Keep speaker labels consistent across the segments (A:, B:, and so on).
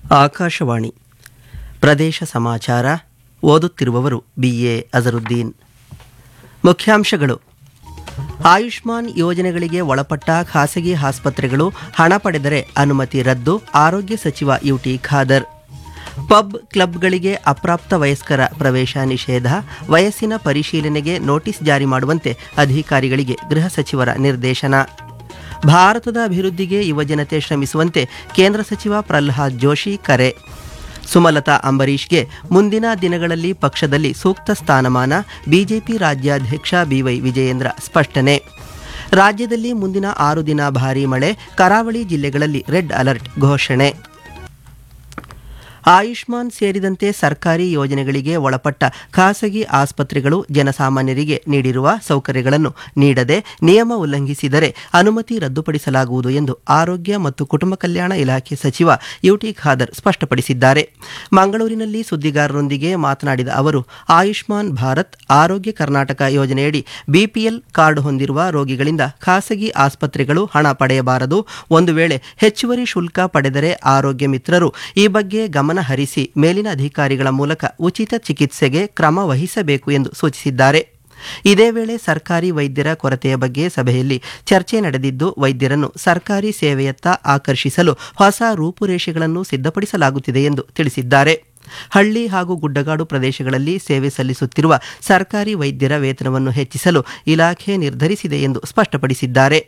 A: ಆಕಾಶವಾಣಿ ಪ್ರದೇಶ ಸಮಾಚಾರ ಓದುತ್ತಿರುವವರು ಬಿ ಎ ಅಜರುದ್ದೀನ್ ಮುಖ್ಯಾಂಶಗಳು ಆಯುಷ್ಮಾನ್ ಯೋಜನೆಗಳಿಗೆ ಒಳಪಟ್ಟ ಖಾಸಗಿ ಆಸ್ಪತ್ರೆಗಳು ಹಣ ಪಡೆದರೆ ಅನುಮತಿ ರದ್ದು ಆರೋಗ್ಯ ಸಚಿವ ಯುಟಿ ಖಾದರ್ ಪಬ್ ಕ್ಲಬ್ಗಳಿಗೆ ಅಪ್ರಾಪ್ತ ವಯಸ್ಕರ ಪ್ರವೇಶ ನಿಷೇಧ ವಯಸ್ಸಿನ ಪರಿಶೀಲನೆಗೆ ನೋಟಿಸ್ ಜಾರಿ ಮಾಡುವಂತೆ ಅಧಿಕಾರಿಗಳಿಗೆ ಗೃಹ ಸಚಿವರ ನಿರ್ದೇಶನ ಭಾರತದ ಅಭಿವೃದ್ಧಿಗೆ ಯುವಜನತೆ ಶ್ರಮಿಸುವಂತೆ ಕೇಂದ್ರ ಸಚಿವ ಪ್ರಹ್ಲಾದ್ ಜೋಶಿ ಕರೆ ಸುಮಲತಾ ಅಂಬರೀಷ್ಗೆ ಮುಂದಿನ ದಿನಗಳಲ್ಲಿ ಪಕ್ಷದಲ್ಲಿ ಸೂಕ್ತ ಸ್ಥಾನಮಾನ ಬಿಜೆಪಿ ರಾಜ್ಯಾಧ್ಯಕ್ಷ ಬಿವೈ ವಿಜಯೇಂದ್ರ ಸ್ಪಷ್ಟನೆ ರಾಜ್ಯದಲ್ಲಿ ಮುಂದಿನ ಆರು ದಿನ ಭಾರೀ ಮಳೆ ಕರಾವಳಿ ಜಿಲ್ಲೆಗಳಲ್ಲಿ ರೆಡ್ ಅಲರ್ಟ್ ಘೋಷಣೆ ಆಯುಷ್ಮಾನ್ ಸೇರಿದಂತೆ ಸರ್ಕಾರಿ ಯೋಜನೆಗಳಿಗೆ ಒಳಪಟ್ಟ ಖಾಸಗಿ ಆಸ್ಪತ್ರೆಗಳು ಜನಸಾಮಾನ್ಯರಿಗೆ ನೀಡಿರುವ ಸೌಕರ್ಯಗಳನ್ನು ನೀಡದೆ ನಿಯಮ ಉಲ್ಲಂಘಿಸಿದರೆ ಅನುಮತಿ ರದ್ದುಪಡಿಸಲಾಗುವುದು ಎಂದು ಆರೋಗ್ಯ ಮತ್ತು ಕುಟುಂಬ ಕಲ್ಯಾಣ ಇಲಾಖೆ ಸಚಿವ ಯುಟಿ ಖಾದರ್ ಸ್ಪಷ್ಟಪಡಿಸಿದ್ದಾರೆ ಮಂಗಳೂರಿನಲ್ಲಿ ಸುದ್ದಿಗಾರರೊಂದಿಗೆ ಮಾತನಾಡಿದ ಅವರು ಆಯುಷ್ಮಾನ್ ಭಾರತ್ ಆರೋಗ್ಯ ಕರ್ನಾಟಕ ಯೋಜನೆಯಡಿ ಬಿಪಿಎಲ್ ಕಾರ್ಡ್ ಹೊಂದಿರುವ ರೋಗಿಗಳಿಂದ ಖಾಸಗಿ ಆಸ್ಪತ್ರೆಗಳು ಹಣ ಪಡೆಯಬಾರದು ಒಂದು ವೇಳೆ ಹೆಚ್ಚುವರಿ ಶುಲ್ಕ ಪಡೆದರೆ ಆರೋಗ್ಯ ಮಿತ್ರರು ಈ ಬಗ್ಗೆ ಗಮನ ಹರಿಸಿ ಮೇಲಿನ ಅಧಿಕಾರಿಗಳ ಮೂಲಕ ಉಚಿತ ಚಿಕಿತ್ಸೆಗೆ ಕ್ರಮ ವಹಿಸಬೇಕು ಎಂದು ಸೂಚಿಸಿದ್ದಾರೆ ಇದೇ ವೇಳೆ ಸರ್ಕಾರಿ ವೈದ್ಯರ ಕೊರತೆಯ ಬಗ್ಗೆ ಸಭೆಯಲ್ಲಿ ಚರ್ಚೆ ನಡೆದಿದ್ದು ವೈದ್ಯರನ್ನು ಸರ್ಕಾರಿ ಸೇವೆಯತ್ತ ಆಕರ್ಷಿಸಲು ಹೊಸ ರೂಪುರೇಷೆಗಳನ್ನು ಸಿದ್ಧಪಡಿಸಲಾಗುತ್ತಿದೆ ಎಂದು ತಿಳಿಸಿದ್ದಾರೆ ಹಳ್ಳಿ ಹಾಗೂ ಗುಡ್ಡಗಾಡು ಪ್ರದೇಶಗಳಲ್ಲಿ ಸೇವೆ ಸಲ್ಲಿಸುತ್ತಿರುವ ಸರ್ಕಾರಿ ವೈದ್ಯರ ವೇತನವನ್ನು ಹೆಚ್ಚಿಸಲು ಇಲಾಖೆ ನಿರ್ಧರಿಸಿದೆ ಎಂದು ಸ್ಪಷ್ಟಪಡಿಸಿದ್ದಾರೆ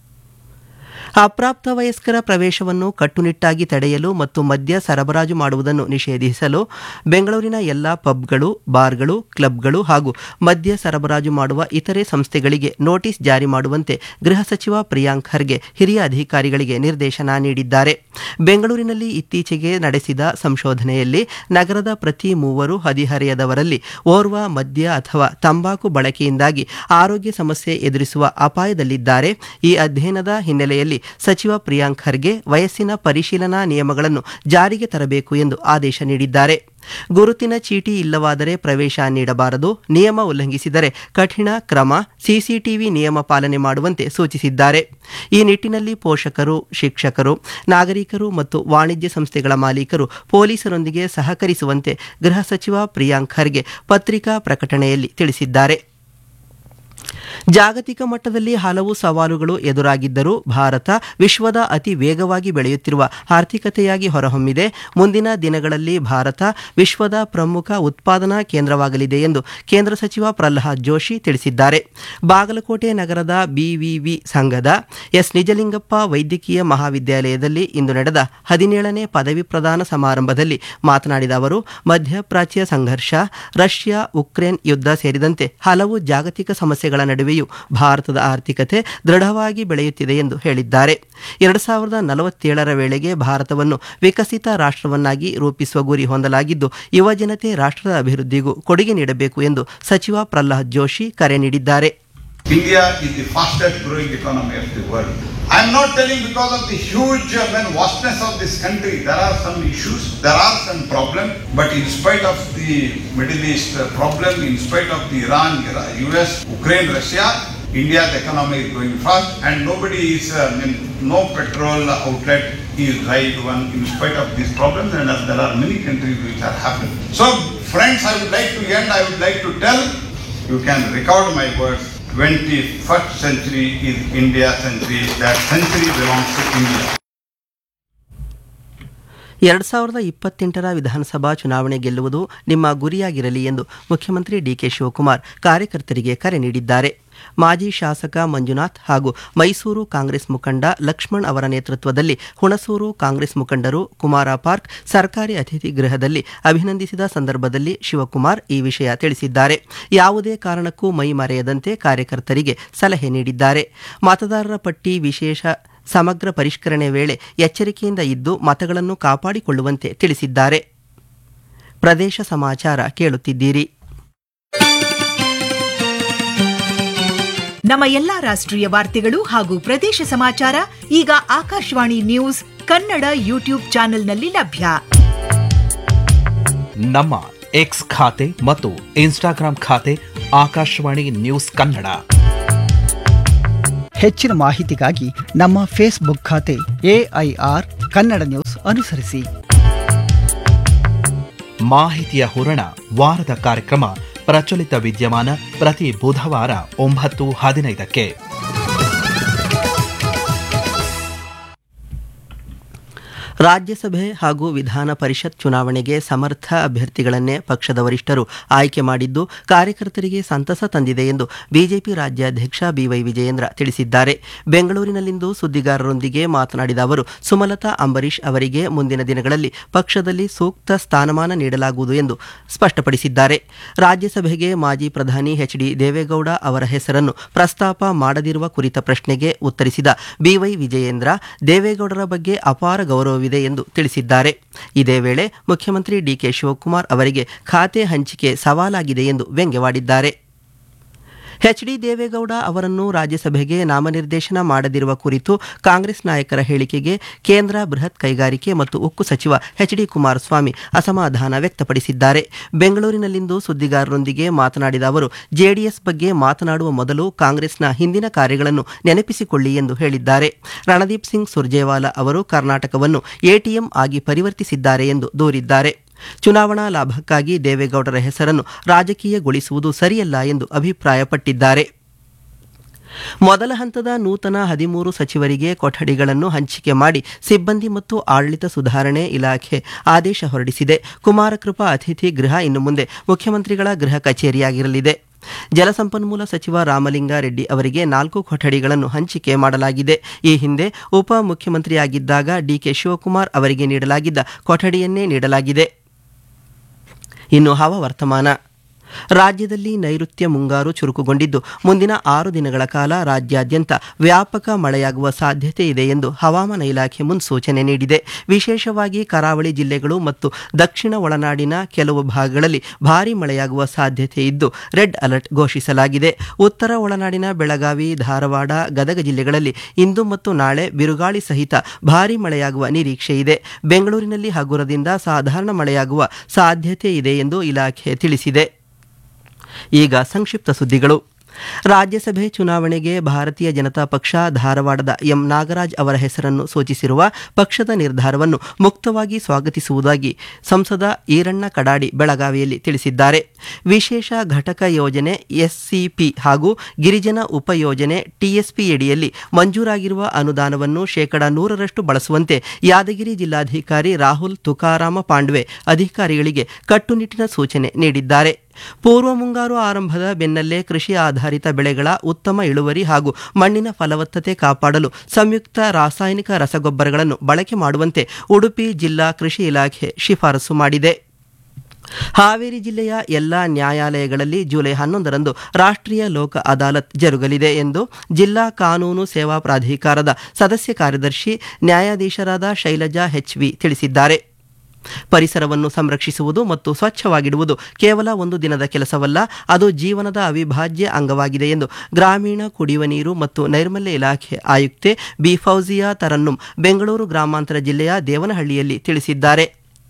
A: ಅಪ್ರಾಪ್ತ ವಯಸ್ಕರ ಪ್ರವೇಶವನ್ನು ಕಟ್ಟುನಿಟ್ಟಾಗಿ ತಡೆಯಲು ಮತ್ತು ಮದ್ಯ ಸರಬರಾಜು ಮಾಡುವುದನ್ನು ನಿಷೇಧಿಸಲು ಬೆಂಗಳೂರಿನ ಎಲ್ಲ ಪಬ್ಗಳು ಬಾರ್ಗಳು ಕ್ಲಬ್ಗಳು ಹಾಗೂ ಮದ್ಯ ಸರಬರಾಜು ಮಾಡುವ ಇತರೆ ಸಂಸ್ಥೆಗಳಿಗೆ ನೋಟಿಸ್ ಜಾರಿ ಮಾಡುವಂತೆ ಗೃಹ ಸಚಿವ ಪ್ರಿಯಾಂಕ್ ಖರ್ಗೆ ಹಿರಿಯ ಅಧಿಕಾರಿಗಳಿಗೆ ನಿರ್ದೇಶನ ನೀಡಿದ್ದಾರೆ ಬೆಂಗಳೂರಿನಲ್ಲಿ ಇತ್ತೀಚೆಗೆ ನಡೆಸಿದ ಸಂಶೋಧನೆಯಲ್ಲಿ ನಗರದ ಪ್ರತಿ ಮೂವರು ಹದಿಹರೆಯದವರಲ್ಲಿ ಓರ್ವ ಮದ್ಯ ಅಥವಾ ತಂಬಾಕು ಬಳಕೆಯಿಂದಾಗಿ ಆರೋಗ್ಯ ಸಮಸ್ಯೆ ಎದುರಿಸುವ ಅಪಾಯದಲ್ಲಿದ್ದಾರೆ ಈ ಅಧ್ಯಯನದ ಹಿನ್ನೆಲೆಯಲ್ಲಿ ಸಚಿವ ಪ್ರಿಯಾಂಕ್ ಖರ್ಗೆ ವಯಸ್ಸಿನ ಪರಿಶೀಲನಾ ನಿಯಮಗಳನ್ನು ಜಾರಿಗೆ ತರಬೇಕು ಎಂದು ಆದೇಶ ನೀಡಿದ್ದಾರೆ ಗುರುತಿನ ಚೀಟಿ ಇಲ್ಲವಾದರೆ ಪ್ರವೇಶ ನೀಡಬಾರದು ನಿಯಮ ಉಲ್ಲಂಘಿಸಿದರೆ ಕಠಿಣ ಕ್ರಮ ಸಿಸಿಟಿವಿ ನಿಯಮ ಪಾಲನೆ ಮಾಡುವಂತೆ ಸೂಚಿಸಿದ್ದಾರೆ ಈ ನಿಟ್ಟಿನಲ್ಲಿ ಪೋಷಕರು ಶಿಕ್ಷಕರು ನಾಗರಿಕರು ಮತ್ತು ವಾಣಿಜ್ಯ ಸಂಸ್ಥೆಗಳ ಮಾಲೀಕರು ಪೊಲೀಸರೊಂದಿಗೆ ಸಹಕರಿಸುವಂತೆ ಗೃಹ ಸಚಿವ ಪ್ರಿಯಾಂಕ್ ಖರ್ಗೆ ಪತ್ರಿಕಾ ಪ್ರಕಟಣೆಯಲ್ಲಿ ತಿಳಿಸಿದ್ದಾರೆ ಜಾಗತಿಕ ಮಟ್ಟದಲ್ಲಿ ಹಲವು ಸವಾಲುಗಳು ಎದುರಾಗಿದ್ದರೂ ಭಾರತ ವಿಶ್ವದ ಅತಿ ವೇಗವಾಗಿ ಬೆಳೆಯುತ್ತಿರುವ ಆರ್ಥಿಕತೆಯಾಗಿ ಹೊರಹೊಮ್ಮಿದೆ ಮುಂದಿನ ದಿನಗಳಲ್ಲಿ ಭಾರತ ವಿಶ್ವದ ಪ್ರಮುಖ ಉತ್ಪಾದನಾ ಕೇಂದ್ರವಾಗಲಿದೆ ಎಂದು ಕೇಂದ್ರ ಸಚಿವ ಪ್ರಹ್ಲಾದ್ ಜೋಶಿ ತಿಳಿಸಿದ್ದಾರೆ ಬಾಗಲಕೋಟೆ ನಗರದ ಬಿವಿವಿ ಸಂಘದ ಎಸ್ ನಿಜಲಿಂಗಪ್ಪ ವೈದ್ಯಕೀಯ ಮಹಾವಿದ್ಯಾಲಯದಲ್ಲಿ ಇಂದು ನಡೆದ ಹದಿನೇಳನೇ ಪದವಿ ಪ್ರದಾನ ಸಮಾರಂಭದಲ್ಲಿ ಮಾತನಾಡಿದ ಅವರು ಮಧ್ಯಪ್ರಾಚ್ಯ ಸಂಘರ್ಷ ರಷ್ಯಾ ಉಕ್ರೇನ್ ಯುದ್ಧ ಸೇರಿದಂತೆ ಹಲವು ಜಾಗತಿಕ ಸಮಸ್ಯೆಗಳ ನಡುವೆಯೂ ಭಾರತದ ಆರ್ಥಿಕತೆ ದೃಢವಾಗಿ ಬೆಳೆಯುತ್ತಿದೆ ಎಂದು ಹೇಳಿದ್ದಾರೆ ಎರಡು ಸಾವಿರದ ನಲವತ್ತೇಳರ ವೇಳೆಗೆ ಭಾರತವನ್ನು ವಿಕಸಿತ ರಾಷ್ಟ್ರವನ್ನಾಗಿ ರೂಪಿಸುವ ಗುರಿ ಹೊಂದಲಾಗಿದ್ದು ಯುವಜನತೆ ರಾಷ್ಟ್ರದ ಅಭಿವೃದ್ಧಿಗೂ ಕೊಡುಗೆ ನೀಡಬೇಕು ಎಂದು ಸಚಿವ ಪ್ರಹ್ಲಾದ್ ಜೋಶಿ ಕರೆ ನೀಡಿದ್ದಾರೆ
B: India is the fastest growing economy of the world. I am not telling because of the huge uh, man, vastness of this country, there are some issues, there are some problems, but in spite of the Middle East uh, problem, in spite of the Iran, Ira- US, Ukraine, Russia, India's economy is going fast and nobody is, uh, I mean, no petrol outlet is right one in spite of these problems and uh, there are many countries which are happening. So friends, I would like to end, I would like to tell, you can record my words, 21st century is India century, that century belongs to India.
A: ಎರಡು ಸಾವಿರದ ಇಪ್ಪತ್ತೆಂಟರ ವಿಧಾನಸಭಾ ಚುನಾವಣೆ ಗೆಲ್ಲುವುದು ನಿಮ್ಮ ಗುರಿಯಾಗಿರಲಿ ಎಂದು ಮುಖ್ಯಮಂತ್ರಿ DK Shivakumar ಕಾರ್ಯಕರ್ತರಿಗೆ ಕರೆ ನೀಡಿದ್ದಾರೆ ಮಾಜಿ ಶಾಸಕ ಮಂಜುನಾಥ್ ಹಾಗೂ ಮೈಸೂರು ಕಾಂಗ್ರೆಸ್ ಮುಖಂಡ ಲಕ್ಷ್ಮಣ್ ಅವರ ನೇತೃತ್ವದಲ್ಲಿ ಹುಣಸೂರು ಕಾಂಗ್ರೆಸ್ ಮುಖಂಡರು ಕುಮಾರ ಪಾರ್ಕ್ ಸರ್ಕಾರಿ ಅತಿಥಿ ಗೃಹದಲ್ಲಿ ಅಭಿನಂದಿಸಿದ ಸಂದರ್ಭದಲ್ಲಿ ಶಿವಕುಮಾರ್ ಈ ವಿಷಯ ತಿಳಿಸಿದ್ದಾರೆ ಯಾವುದೇ ಕಾರಣಕ್ಕೂ ಮೈ ಮರೆಯದಂತೆ ಕಾರ್ಯಕರ್ತರಿಗೆ ಸಲಹೆ ನೀಡಿದ್ದಾರೆ ಮತದಾರರ ಪಟ್ಟಿ ವಿಶೇಷ ಸಮಗ್ರ ಪರಿಷ್ಕರಣೆ ವೇಳೆ ಎಚ್ಚರಿಕೆಯಿಂದ ಇದ್ದು ಮತಗಳನ್ನು ಕಾಪಾಡಿಕೊಳ್ಳುವಂತೆ ತಿಳಿಸಿದ್ದಾರೆ ಪ್ರದೇಶ ಸಮಾಚಾರ ಕೇಳುತ್ತಿದ್ದೀರಿ
C: ನಮ್ಮ ಎಲ್ಲಾ ರಾಷ್ಟ್ರೀಯ ವಾರ್ತೆಗಳು ಹಾಗೂ ಪ್ರದೇಶ ಸಮಾಚಾರ ಈಗ ಆಕಾಶವಾಣಿ ನ್ಯೂಸ್ ಕನ್ನಡ ಯೂಟ್ಯೂಬ್ ಚಾನೆಲ್ನಲ್ಲಿ ಲಭ್ಯ
D: ನಮ್ಮ ಎಕ್ಸ್ ಖಾತೆ ಮತ್ತು ಇನ್ಸ್ಟಾಗ್ರಾಂ ಖಾತೆ ಆಕಾಶವಾಣಿ ನ್ಯೂಸ್ ಕನ್ನಡ
E: ಹೆಚ್ಚಿನ ಮಾಹಿತಿಗಾಗಿ ನಮ್ಮ ಫೇಸ್ಬುಕ್ ಖಾತೆ ಎಐಆರ್ ಕನ್ನಡ ನ್ಯೂಸ್ ಅನುಸರಿಸಿ
D: ಮಾಹಿತಿಯ ಹೂರಣ ವಾರದ ಕಾರ್ಯಕ್ರಮ ಪ್ರಚಲಿತ ವಿದ್ಯಮಾನ ಪ್ರತಿ ಬುಧವಾರ ಒಂಬತ್ತು ಹದಿನೈದಕ್ಕೆ
A: ರಾಜ್ಯಸಭೆ ಹಾಗೂ ವಿಧಾನ ಪರಿಷತ್ ಚುನಾವಣೆಗೆ ಸಮರ್ಥ ಅಭ್ಯರ್ಥಿಗಳನ್ನೇ ಪಕ್ಷದ ವರಿಷ್ಠರು ಆಯ್ಕೆ ಮಾಡಿದ್ದು ಕಾರ್ಯಕರ್ತರಿಗೆ ಸಂತಸ ತಂದಿದೆ ಎಂದು ಬಿಜೆಪಿ ರಾಜ್ಯಾಧ್ಯಕ್ಷ ಬಿವೈ ವಿಜಯೇಂದ್ರ ತಿಳಿಸಿದ್ದಾರೆ ಬೆಂಗಳೂರಿನಲ್ಲಿಂದು ಸುದ್ದಿಗಾರರೊಂದಿಗೆ ಮಾತನಾಡಿದ ಅವರು ಸುಮಲತಾ ಅಂಬರೀಶ್ ಅವರಿಗೆ ಮುಂದಿನ ದಿನಗಳಲ್ಲಿ ಪಕ್ಷದಲ್ಲಿ ಸೂಕ್ತ ಸ್ಥಾನಮಾನ ನೀಡಲಾಗುವುದು ಎಂದು ಸ್ಪಷ್ಟಪಡಿಸಿದ್ದಾರೆ ರಾಜ್ಯಸಭೆಗೆ ಮಾಜಿ ಪ್ರಧಾನಿ ಎಚ್ ಡಿ ದೇವೇಗೌಡ ಅವರ ಹೆಸರನ್ನು ಪ್ರಸ್ತಾಪ ಮಾಡದಿರುವ ಕುರಿತ ಪ್ರಶ್ನೆಗೆ ಉತ್ತರಿಸಿದ ಬಿವೈ ವಿಜಯೇಂದ್ರ ದೇವೇಗೌಡರ ಬಗ್ಗೆ ಅಪಾರ ಗೌರವವಿದೆ ಎಂದು ತಿಳಿಸಿದ್ದಾರೆ ಇದೇ ವೇಳೆ ಮುಖ್ಯಮಂತ್ರಿ ಡಿಕೆ ಶಿವಕುಮಾರ್ ಅವರಿಗೆ ಖಾತೆ ಹಂಚಿಕೆ ಸವಾಲಾಗಿದೆ ಎಂದು ವ್ಯಂಗ್ಯವಾಡಿದ್ದಾರೆ ಎಚ್ ಡಿ ದೇವೇಗೌಡ ಅವರನ್ನು ರಾಜ್ಯಸಭೆಗೆ ನಾಮನಿರ್ದೇಶನ ಮಾಡದಿರುವ ಕುರಿತು ಕಾಂಗ್ರೆಸ್ ನಾಯಕರ ಹೇಳಿಕೆಗೆ ಕೇಂದ್ರ ಬೃಹತ್ ಕೈಗಾರಿಕೆ ಮತ್ತು ಉಕ್ಕು ಸಚಿವ ಎಚ್ ಡಿ ಕುಮಾರಸ್ವಾಮಿ ಅಸಮಾಧಾನ ವ್ಯಕ್ತಪಡಿಸಿದ್ದಾರೆ ಬೆಂಗಳೂರಿನಲ್ಲಿಂದು ಸುದ್ದಿಗಾರರೊಂದಿಗೆ ಮಾತನಾಡಿದ ಅವರು ಜೆಡಿಎಸ್ ಬಗ್ಗೆ ಮಾತನಾಡುವ ಮೊದಲು ಕಾಂಗ್ರೆಸ್ನ ಹಿಂದಿನ ಕಾರ್ಯಗಳನ್ನು ನೆನಪಿಸಿಕೊಳ್ಳಿ ಎಂದು ಹೇಳಿದ್ದಾರೆ ರಣದೀಪ್ ಸಿಂಗ್ ಸುರ್ಜೇವಾಲಾ ಅವರು ಕರ್ನಾಟಕವನ್ನು ಎಟಿಎಂ ಆಗಿ ಪರಿವರ್ತಿಸಿದ್ದಾರೆ ಎಂದು ದೂರಿದ್ದಾರೆ ಚುನಾವಣಾ ಲಾಭಕ್ಕಾಗಿ ದೇವೇಗೌಡರ ಹೆಸರನ್ನು ರಾಜಕೀಯಗೊಳಿಸುವುದು ಸರಿಯಲ್ಲ ಎಂದು ಅಭಿಪ್ರಾಯಪಟ್ಟಿದ್ದಾರೆ ಮೊದಲ ಹಂತದ ನೂತನ ಹದಿಮೂರು ಸಚಿವರಿಗೆ ಕೊಠಡಿಗಳನ್ನು ಹಂಚಿಕೆ ಮಾಡಿ ಸಿಬ್ಬಂದಿ ಮತ್ತು ಆಡಳಿತ ಸುಧಾರಣೆ ಇಲಾಖೆ ಆದೇಶ ಹೊರಡಿಸಿದೆ ಕುಮಾರಕೃಪಾ ಅತಿಥಿ ಗೃಹ ಇನ್ನು ಮುಂದೆ ಮುಖ್ಯಮಂತ್ರಿಗಳ ಗೃಹ ಕಚೇರಿಯಾಗಿರಲಿದೆ ಜಲಸಂಪನ್ಮೂಲ ಸಚಿವ ರಾಮಲಿಂಗಾರೆಡ್ಡಿ ಅವರಿಗೆ ನಾಲ್ಕು ಕೊಠಡಿಗಳನ್ನು ಹಂಚಿಕೆ ಮಾಡಲಾಗಿದೆ ಈ ಹಿಂದೆ ಉಪ ಮುಖ್ಯಮಂತ್ರಿಯಾಗಿದ್ದಾಗ ಡಿಕೆ ಶಿವಕುಮಾರ್ ಅವರಿಗೆ ನೀಡಲಾಗಿದ್ದ ಕೊಠಡಿಯನ್ನೇ ನೀಡಲಾಗಿದೆ ಇನ್ನು ಹವಾವರ್ತಮಾನ ರಾಜ್ಯದಲ್ಲಿ ನೈಋತ್ಯ ಮುಂಗಾರು ಚುರುಕುಗೊಂಡಿದ್ದು ಮುಂದಿನ ಆರು ದಿನಗಳ ಕಾಲ ರಾಜ್ಯಾದ್ಯಂತ ವ್ಯಾಪಕ ಮಳೆಯಾಗುವ ಸಾಧ್ಯತೆ ಇದೆ ಎಂದು ಹವಾಮಾನ ಇಲಾಖೆ ಮುನ್ಸೂಚನೆ ನೀಡಿದೆ ವಿಶೇಷವಾಗಿ ಕರಾವಳಿ ಜಿಲ್ಲೆಗಳು ಮತ್ತು ದಕ್ಷಿಣ ಒಳನಾಡಿನ ಕೆಲವು ಭಾಗಗಳಲ್ಲಿ ಭಾರೀ ಮಳೆಯಾಗುವ ಸಾಧ್ಯತೆ ಇದ್ದು ರೆಡ್ ಅಲರ್ಟ್ ಘೋಷಿಸಲಾಗಿದೆ ಉತ್ತರ ಒಳನಾಡಿನ ಬೆಳಗಾವಿ ಧಾರವಾಡ ಗದಗ ಜಿಲ್ಲೆಗಳಲ್ಲಿ ಇಂದು ಮತ್ತು ನಾಳೆ ಬಿರುಗಾಳಿ ಸಹಿತ ಭಾರೀ ಮಳೆಯಾಗುವ ನಿರೀಕ್ಷೆ ಇದೆ ಬೆಂಗಳೂರಿನಲ್ಲಿ ಹಗುರದಿಂದ ಸಾಧಾರಣ ಮಳೆಯಾಗುವ ಸಾಧ್ಯತೆ ಇದೆ ಎಂದು ಇಲಾಖೆ ತಿಳಿಸಿದೆ ಈಗ ಸಂಕ್ಷಿಪ್ತ ಸುದ್ದಿಗಳು ರಾಜ್ಯಸಭೆ ಚುನಾವಣೆಗೆ ಭಾರತೀಯ ಜನತಾ ಪಕ್ಷ ಧಾರವಾಡದ ಎಂ ನಾಗರಾಜ್ ಅವರ ಹೆಸರನ್ನು ಸೂಚಿಸಿರುವ ಪಕ್ಷದ ನಿರ್ಧಾರವನ್ನು ಮುಕ್ತವಾಗಿ ಸ್ವಾಗತಿಸುವುದಾಗಿ ಸಂಸದ ಈರಣ್ಣ ಕಡಾಡಿ ಬೆಳಗಾವಿಯಲ್ಲಿ ತಿಳಿಸಿದ್ದಾರೆ ವಿಶೇಷ ಘಟಕ ಯೋಜನೆ ಎಸ್ಸಿಪಿ ಹಾಗೂ ಗಿರಿಜನ ಉಪಯೋಜನೆ ಟಿಎಸ್ಪಿಯಡಿಯಲ್ಲಿ ಮಂಜೂರಾಗಿರುವ ಅನುದಾನವನ್ನು ಶೇಕಡಾ ನೂರರಷ್ಟು ಬಳಸುವಂತೆ ಯಾದಗಿರಿ ಜಿಲ್ಲಾಧಿಕಾರಿ ರಾಹುಲ್ ತುಕಾರಾಮ ಪಾಂಡ್ವೆ ಅಧಿಕಾರಿಗಳಿಗೆ ಕಟ್ಟುನಿಟ್ಟಿನ ಸೂಚನೆ ನೀಡಿದ್ದಾರೆ ಪೂರ್ವ ಮುಂಗಾರು ಆರಂಭದ ಬೆನ್ನಲ್ಲೇ ಕೃಷಿ ಆಧಾರಿತ ಬೆಳೆಗಳ ಉತ್ತಮ ಇಳುವರಿ ಹಾಗೂ ಮಣ್ಣಿನ ಫಲವತ್ತತೆ ಕಾಪಾಡಲು ಸಂಯುಕ್ತ ರಾಸಾಯನಿಕ ರಸಗೊಬ್ಬರಗಳನ್ನು ಬಳಕೆ ಮಾಡುವಂತೆ ಉಡುಪಿ ಜಿಲ್ಲಾ ಕೃಷಿ ಇಲಾಖೆ ಶಿಫಾರಸು ಮಾಡಿದೆ ಹಾವೇರಿ ಜಿಲ್ಲೆಯ ಎಲ್ಲ ನ್ಯಾಯಾಲಯಗಳಲ್ಲಿ ಜುಲೈ ಹನ್ನೊಂದರಂದು ರಾಷ್ಟ್ರೀಯ ಲೋಕ ಅದಾಲತ್ ಜರುಗಲಿದೆ ಎಂದು ಜಿಲ್ಲಾ ಕಾನೂನು ಸೇವಾ ಪ್ರಾಧಿಕಾರದ ಸದಸ್ಯ ಕಾರ್ಯದರ್ಶಿ ನ್ಯಾಯಾಧೀಶರಾದ ಶೈಲಜಾ ಹೆಚ್ವಿ ತಿಳಿಸಿದ್ದಾರೆ ಪರಿಸರವನ್ನು ಸಂರಕ್ಷಿಸುವುದು ಮತ್ತು ಸ್ವಚ್ಛವಾಗಿಡುವುದು ಕೇವಲ ಒಂದು ದಿನದ ಕೆಲಸವಲ್ಲ ಅದು ಜೀವನದ ಅವಿಭಾಜ್ಯ ಅಂಗವಾಗಿದೆ ಎಂದು ಗ್ರಾಮೀಣ ಕುಡಿಯುವ ನೀರು ಮತ್ತು ನೈರ್ಮಲ್ಯ ಇಲಾಖೆ ಆಯುಕ್ತೆ ಬಿ ಫೌಜಿಯಾ ತರನ್ನುಂ ಬೆಂಗಳೂರು ಗ್ರಾಮಾಂತರ ಜಿಲ್ಲೆಯ ದೇವನಹಳ್ಳಿಯಲ್ಲಿ ತಿಳಿಸಿದ್ದಾರೆ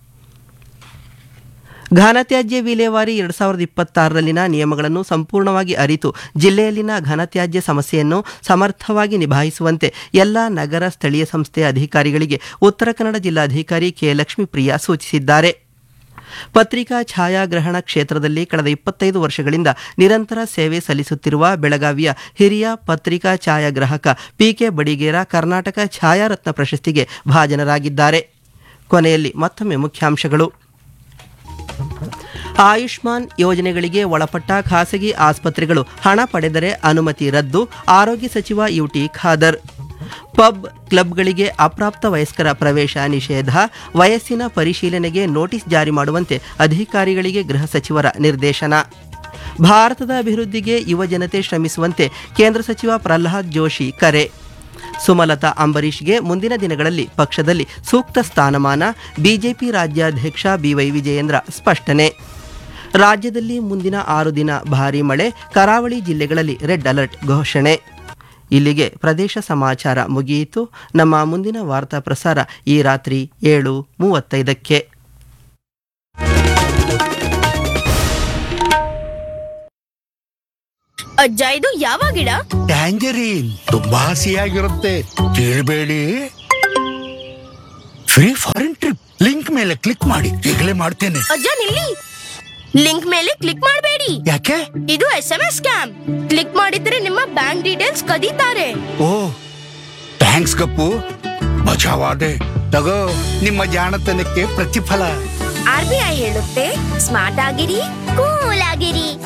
A: ಘನತ್ಯಾಜ್ಯ ವಿಲೇವಾರಿ ಎರಡು ಸಾವಿರದ ಇಪ್ಪತ್ತಾರರಲ್ಲಿನ ನಿಯಮಗಳನ್ನು ಸಂಪೂರ್ಣವಾಗಿ ಅರಿತು ಜಿಲ್ಲೆಯಲ್ಲಿನ ಘನತ್ಯಾಜ್ಯ ಸಮಸ್ಯೆಯನ್ನು ಸಮರ್ಥವಾಗಿ ನಿಭಾಯಿಸುವಂತೆ ಎಲ್ಲ ನಗರ ಸ್ಥಳೀಯ ಸಂಸ್ಥೆಯ ಅಧಿಕಾರಿಗಳಿಗೆ ಉತ್ತರ ಕನ್ನಡ ಜಿಲ್ಲಾಧಿಕಾರಿ ಕೆ ಲಕ್ಷ್ಮೀಪ್ರಿಯ ಸೂಚಿಸಿದ್ದಾರೆ ಪತ್ರಿಕಾ ಛಾಯಾಗ್ರಹಣ ಕ್ಷೇತ್ರದಲ್ಲಿ ಕಳೆದ ಇಪ್ಪತ್ತೈದು ವರ್ಷಗಳಿಂದ ನಿರಂತರ ಸೇವೆ ಸಲ್ಲಿಸುತ್ತಿರುವ ಬೆಳಗಾವಿಯ ಹಿರಿಯ ಪತ್ರಿಕಾ ಛಾಯಾಗ್ರಾಹಕ ಪಿಕೆ ಬಡಿಗೇರ ಕರ್ನಾಟಕ ಛಾಯಾರತ್ನ ಪ್ರಶಸ್ತಿಗೆ ಭಾಜನರಾಗಿದ್ದಾರೆ ಕೊನೆಯಲ್ಲಿ ಮತ್ತೊಮ್ಮೆ ಮುಖ್ಯಾಂಶಗಳು ಆಯುಷ್ಮಾನ್ ಯೋಜನೆಗಳಿಗೆ ಒಳಪಟ್ಟ ಖಾಸಗಿ ಆಸ್ಪತ್ರೆಗಳು ಹಣ ಪಡೆದರೆ ಅನುಮತಿ ರದ್ದು ಆರೋಗ್ಯ ಸಚಿವ ಯುಟಿ ಖಾದರ್ ಪಬ್ ಕ್ಲಬ್ಗಳಿಗೆ ಅಪ್ರಾಪ್ತ ವಯಸ್ಕರ ಪ್ರವೇಶ ನಿಷೇಧ ವಯಸ್ಸಿನ ಪರಿಶೀಲನೆಗೆ ನೋಟಿಸ್ ಜಾರಿ ಮಾಡುವಂತೆ ಅಧಿಕಾರಿಗಳಿಗೆ ಗೃಹ ಸಚಿವರ ನಿರ್ದೇಶನ ಭಾರತದ ಅಭಿವೃದ್ಧಿಗೆ ಯುವ ಜನತೆ ಶ್ರಮಿಸುವಂತೆ ಕೇಂದ್ರ ಸಚಿವ ಪ್ರಹ್ಲಾದ್ ಜೋಶಿ ಕರೆ ಸುಮಲತಾ ಅಂಬರೀಷ್ಗೆ ಮುಂದಿನ ದಿನಗಳಲ್ಲಿ ಪಕ್ಷದಲ್ಲಿ ಸೂಕ್ತ ಸ್ಥಾನಮಾನ ಬಿಜೆಪಿ ರಾಜ್ಯಾಧ್ಯಕ್ಷ ಬಿವೈ ವಿಜಯೇಂದ್ರ ಸ್ಪಷ್ಟನೆ ರಾಜ್ಯದಲ್ಲಿ ಮುಂದಿನ ಆರು ದಿನ ಭಾರೀ ಮಳೆ ಕರಾವಳಿ ಜಿಲ್ಲೆಗಳಲ್ಲಿ ರೆಡ್ ಅಲರ್ಟ್ ಘೋಷಣೆ ಇಲ್ಲಿಗೆ ಪ್ರದೇಶ ಸಮಾಚಾರ ಮುಗಿಯಿತು ನಮ್ಮ ಮುಂದಿನ ವಾರ್ತಾ ಪ್ರಸಾರ ಈ ರಾತ್ರಿ ಏಳು ಮೂವತ್ತೈದಕ್ಕೆ
E: ಅಜ್ಜ ಇದು ಯಾವ ಗಿಡ
F: ಟ್ಯಾಂಜರೀನ್ ತುಂಬಾ ಹಸಿಯಾಗಿರುತ್ತೆ ಕೇಳಬೇಡಿ ಫ್ರೀ ಫಾರಿನ್ ಟ್ರಿಪ್ ಲಿಂಕ್ ಮೇಲೆ ಮೇಲೆ ಕ್ಲಿಕ್ ಮಾಡಿ ಈಗಲೇ ಮಾಡ್ತೇನೆ
E: ಅಜ್ಜ ನಿಲ್ಲಿ ಲಿಂಕ್ ಮೇಲೆ ಕ್ಲಿಕ್ ಮಾಡಬೇಡಿ
F: ಯಾಕೆ
E: ಇದು S M S scam click ಮಾಡಿದ್ರೆ ನಿಮ್ಮ ಬ್ಯಾಂಕ್ ಡೀಟೇಲ್ಸ್ ಕದೀತಾರೆ
F: ಓ ಥ್ಯಾಂಕ್ಸ್ ಗಪ್ಪು ಬಚಾವಾದೆ ತಗೋ ನಿಮ್ಮ ಜಾಣತನಕ್ಕೆ ಪ್ರತಿಫಲ
E: ಆರ್ ಬಿ ಐ ಹೇಳುತ್ತೆ ಸ್ಮಾರ್ಟ್ ಆಗಿರಿ ಕೂಲ್ ಆಗಿರಿ